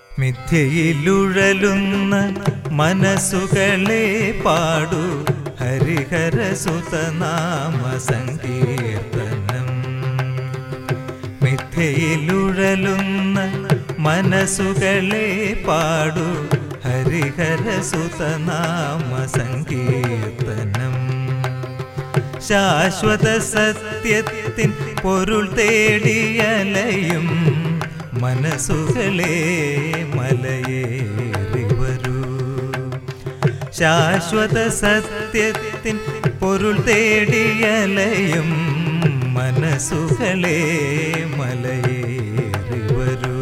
മിഥ്യയിലുഴലുന്ന മനസ്സുകളെ പാടു ഹരിഹരസുതനാമ സങ്കീർത്തനം മിഥ്യയിലുഴലുന്ന മനസ്സുകളെ പാടു ഹരിഹരസുതനാമ സങ്കീർത്തനം ശാശ്വത സത്യത്തിൻ പൊരുൾ തേടിയലയും മനസ്സുകളെ മലയേറി വരൂ ശാശ്വത സത്യത്തിൻ പൊരുൾ തേടിയലയും മനസ്സുകളെ മലയേറി വരൂ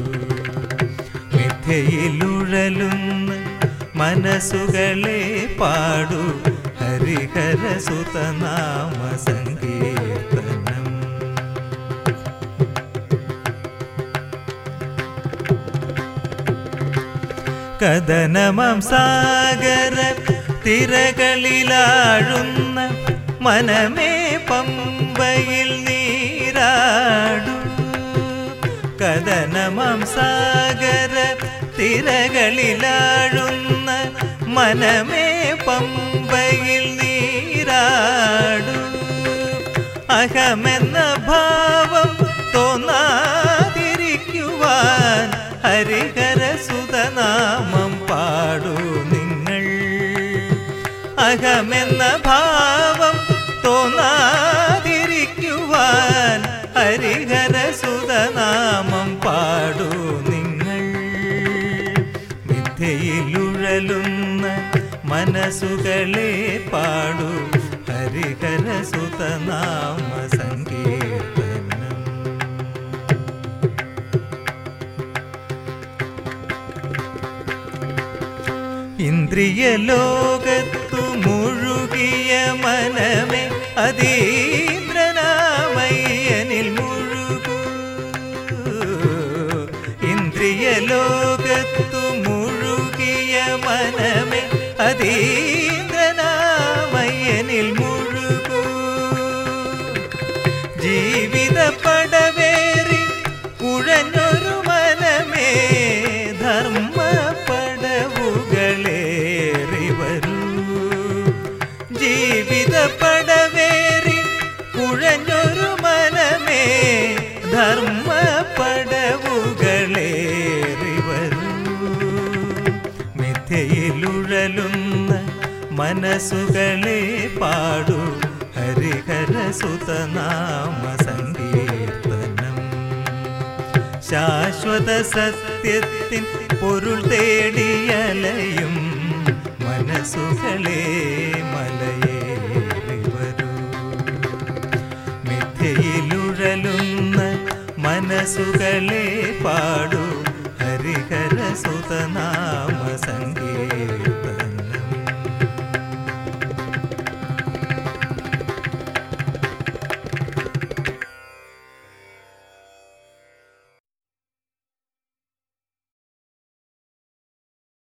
മിഥ്യയിലുഴലുന്ന മനസ്സുകളെ പാടു ഹരിഹരസുതനാമ സങ്കീർത്തനം കഥനമം സാഗര തിരകളിലാഴുന്ന മനമേ പമ്പയിൽ നീരാടു കഥനമം സാഗര തിരകളിലാഴുന്ന മനമേ പമ്പയിൽ നീരാടു അഹമെന്ന ഭാവം തോന്നാതിരിക്കുവാൻ ഹരിഹര സുതനാമം പാടൂ നിങ്ങൾ അഹമെന്ന ഭാവം തോന്നാതിരിക്കുവാൻ ഹരിഹര സുതനാമം പാടൂ നിങ്ങൾ മിഥ്യയിലുഴലുന്ന മനസ്സുകളെ പാടു ഹരിഹര സുതനാമ സങ്കീർത്തനം ഇന്ദ്രിയ ലോകത്തു മുഴുകിയ മനമേ അതീന്ദ്രനാമയ്യനിൽ മുഴുകൂ ഇന്ദ്രിയ ലോകത്തു മുഴുകിയ മനമേ അതീന്ദ്രനാമയ്യനിൽ മുഴുകൂ ജീവിത പടവേറി കുഴഞ്ഞൊരു മനമേ ധർമ്മ പടവുകളേറി വരൂ ജീവിത പടവേറി കുഴഞ്ഞൊരു മനമേ ധർമ്മ പടവുകളേറി വരൂ മിഥ്യയിലുഴലുന്ന മനസ്സുകളെ പാടു ഹരിഹര സുതനാമ സങ്കീർത്തനം ശാശ്വത സത്യത്തിൻ പൊരുൾ തേടിയലയും മനസ്സുകളെ മലയേറി വരൂ മിഥ്യയിലുഴലുന്ന മനസ്സുകളെ പാടു